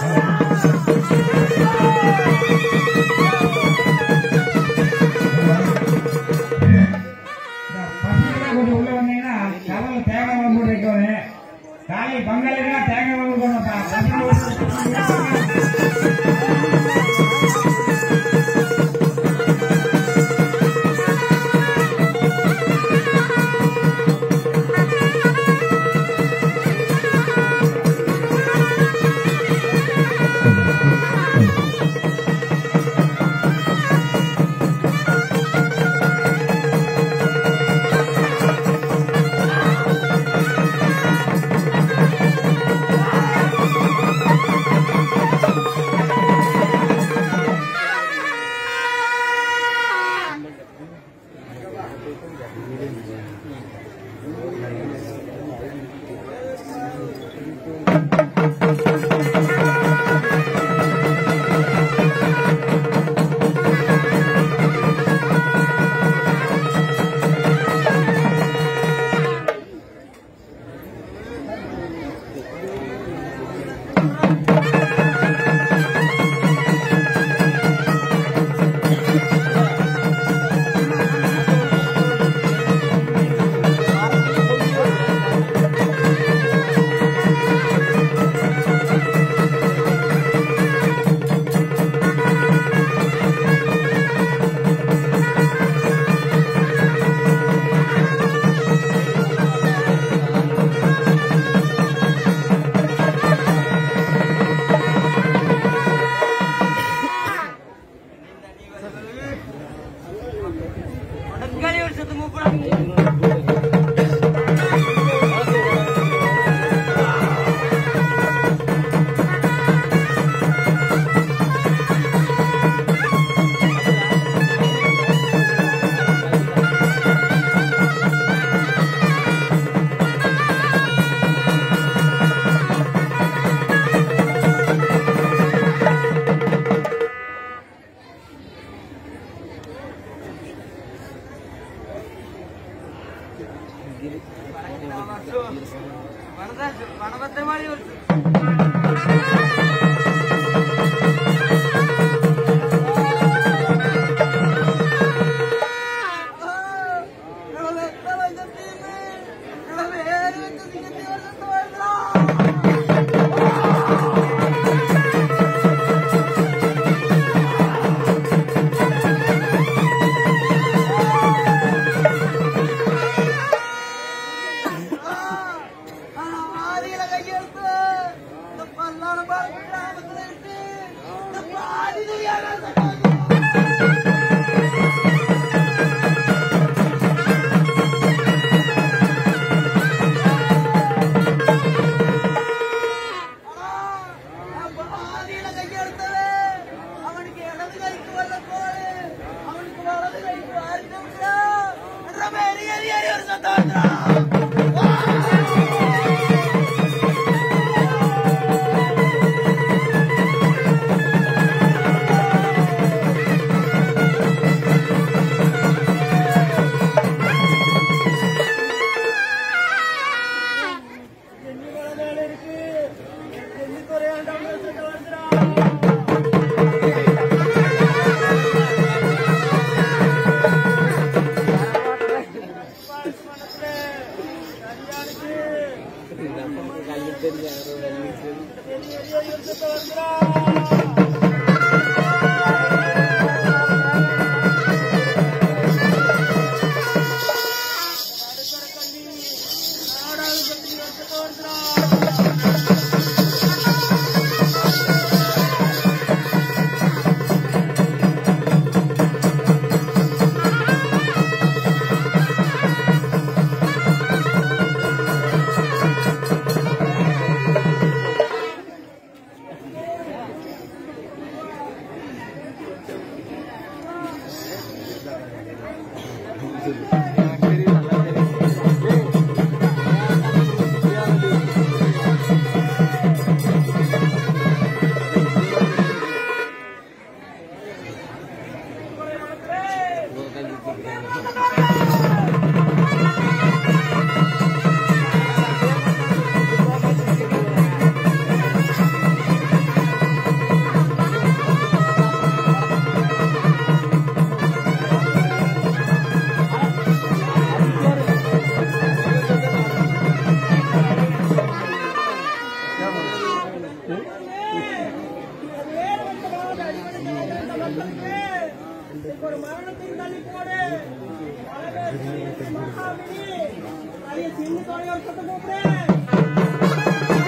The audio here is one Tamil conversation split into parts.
பசங்க கொஞ்சம் உள்ள வந்தீங்கன்னா கடவுள் தேங்காய் குழம்பு வைக்கணும் காலை பங்களிக்கா தேங்காய் குழம்பு போடணும்ப்பா பசங்க உள்ள பணபத்தை மாதிரி ஒரு அவனுக்கு இடது கைக்கு வல்ல கோடு அவனுக்கு வலது கைக்கு வாரிட்டா எரி எரி எரி ஒரு சத்தம் வேறு வந்தமாக அடிபடுகிற இந்த மக்களுக்கு இதுக்கு ஒரு மரணத்தின் தள்ளி போடு பலவேறு மகாமினி அதை சின்ன தொலைவர் சத்தம் கூப்பிடு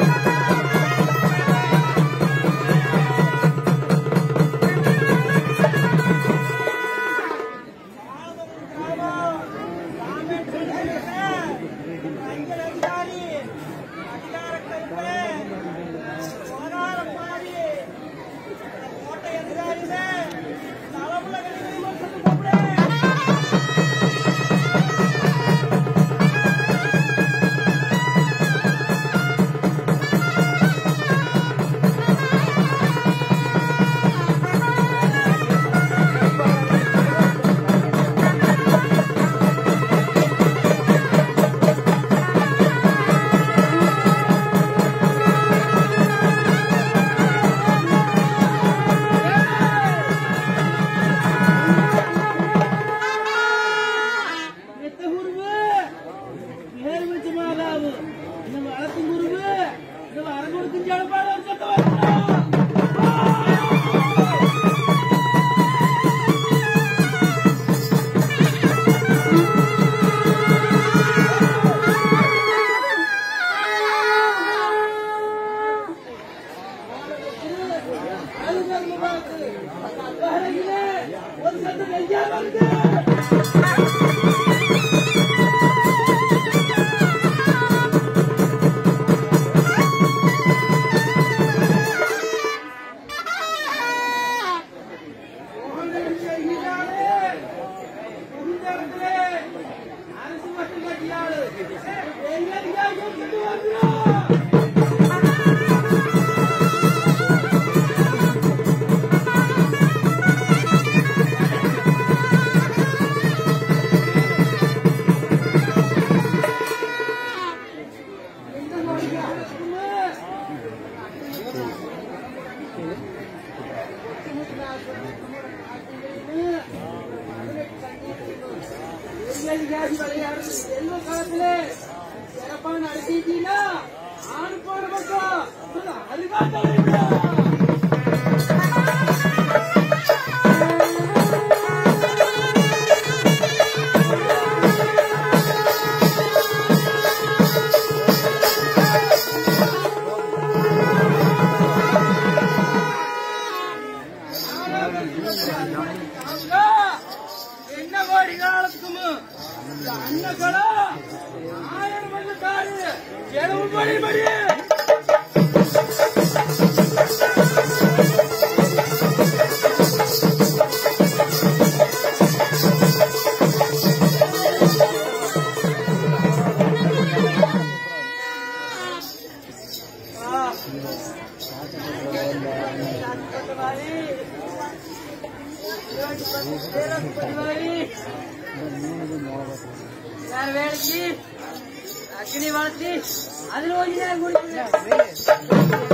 ஒரு சத்து நெஞ்சா வந்து எந்த காலத்துல சிறப்பான நடத்திட்டீங்கன்னா ஆண் போன பக்கம் அறிவாட்டா என்ன கோடி காலத்துக்கும் அன்னகளா ஆயிரம் மணி தாரு செலவு படி படி ഞാൻ വേണമെങ്കിൽ അഗ്നി വളർത്തി അതിന് വേണ്ടി ഞാൻ കുടിക്കുന്നത്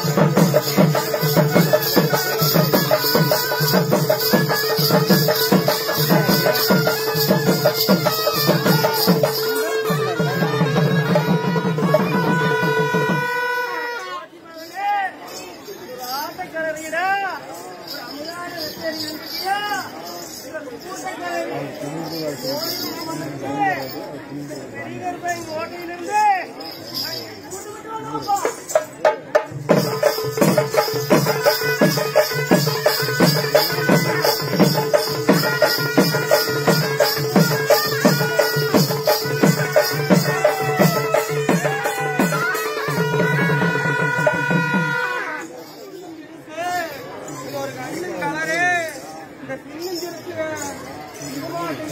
ஒரு கண்ணின் கலரு இந்த பின்னும் திருச்சு இந்த மாட்டு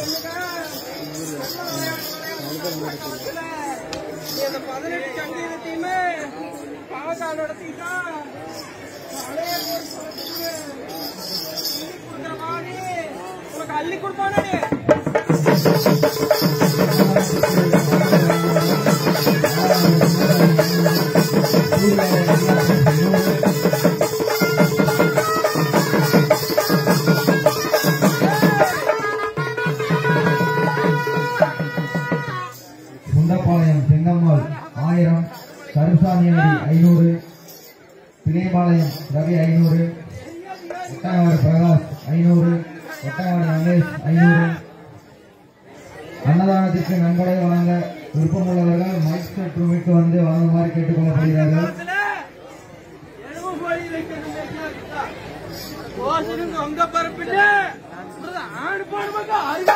இந்த பதினெட்டு சங்கீதத்தையுமே பாவக்கால் நடத்திட்டான் பழைய ஒரு பழத்துக்கு அள்ளி கொடுக்குற மாதிரி உனக்கு அள்ளி கொடுப்பானே சுண்டப்பாளையம் செங்கம்மாள் ஆயிரம் கருசாமியடி ஐநூறு பிணைபாளையம் ரவி ஐநூறு ஒட்டகவாடு பிரகாஷ் ஐநூறு ஒட்டகவாடு ரமேஷ் ஐநூறு அன்னதானத்திற்கு நன்கொடை வழங்க விருப்பமுள்ளவர்கள் மைக் செட் ரூமிற்கு வந்து வழங்குமாறு கேட்டுக்கொள்ளப்படுகிறார்கள் எலும்பு கோழி வைக்கிறது கோசனுக்கு அங்க பரப்பிட்டு ஆடு பாடுவாங்க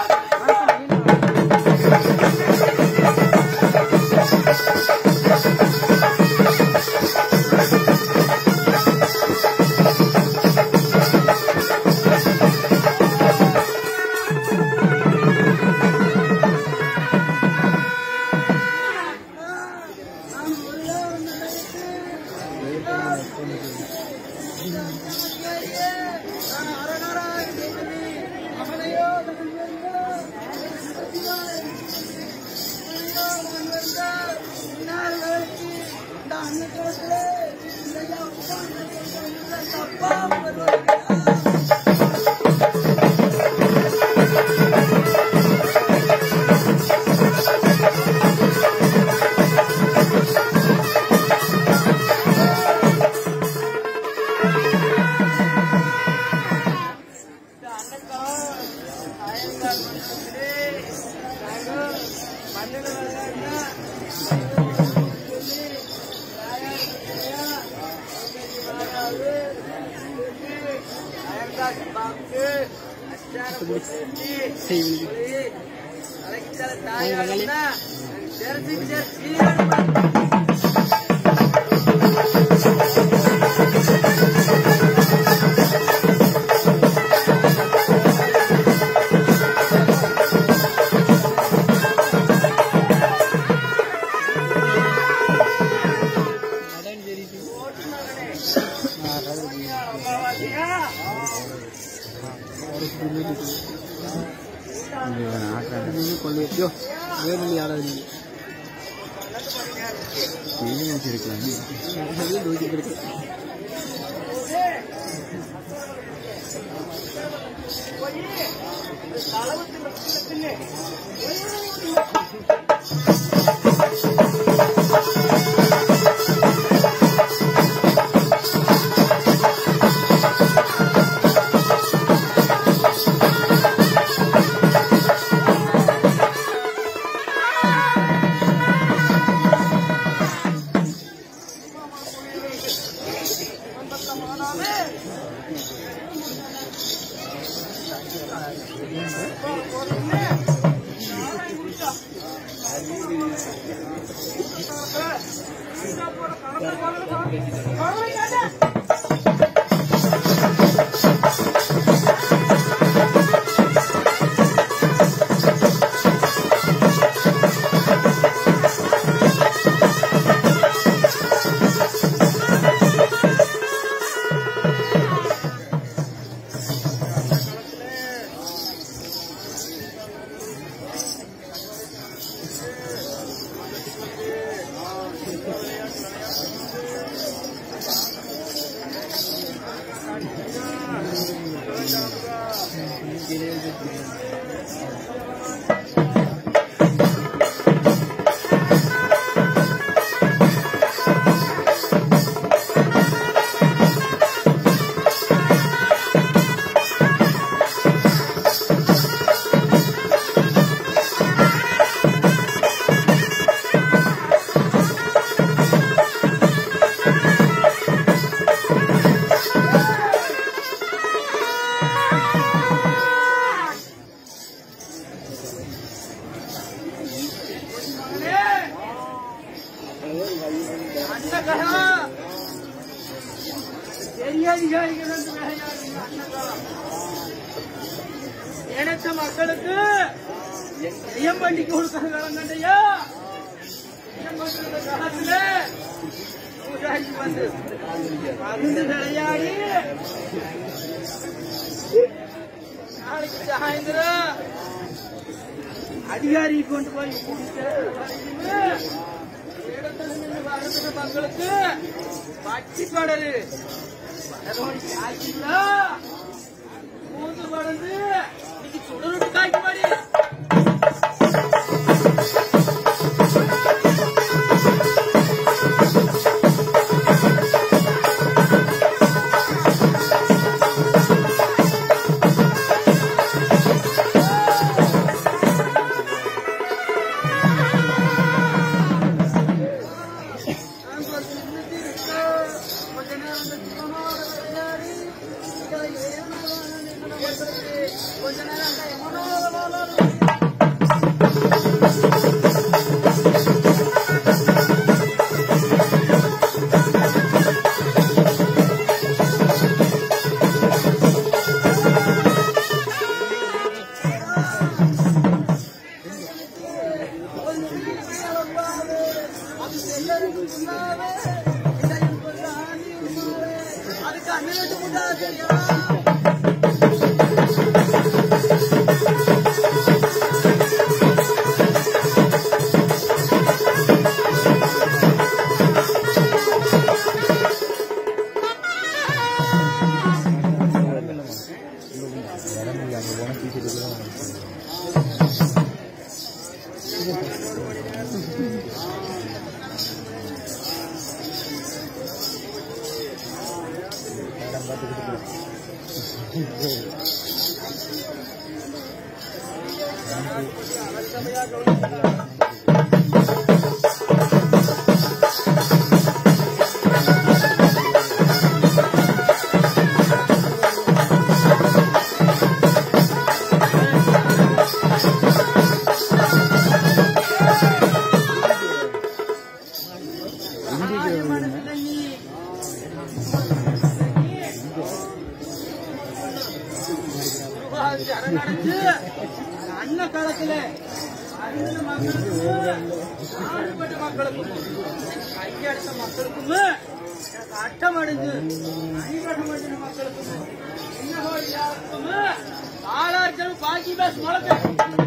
நினைச்ச மக்களுக்கு ஐயம்பண்டி கொடுத்தாங்க கண்டையா ஐயம்பண்டி காலத்துல பூஜாரி வந்து வந்து விளையாடி நாளைக்கு சாயந்தரம் அதிகாரி கொண்டு போய் கொடுத்து இடத்துல நின்று வாழ்ந்துற மக்களுக்கு பட்டி படரு படரோடி காய்ச்சிங்களா மூந்து படந்து இன்னைக்கு சுடருட்டு காய்க்கு மாதிரி ஆ கொஞ்ச நேரம் அந்த எமனோ அதுக்கு அண்ணன் முட்டாது அண்ண காலத்துல அறிந்த மக்களுக்கும் ஆடுபட்ட மக்களுக்கும் கையெடுத்த மக்களுக்கும் அட்டம் அடைஞ்சு அடிபட்டம் அடைஞ்ச மக்களுக்கும் இன்னும் யாருக்கும் ஆளாச்சலும் பாக்கி பேச மழை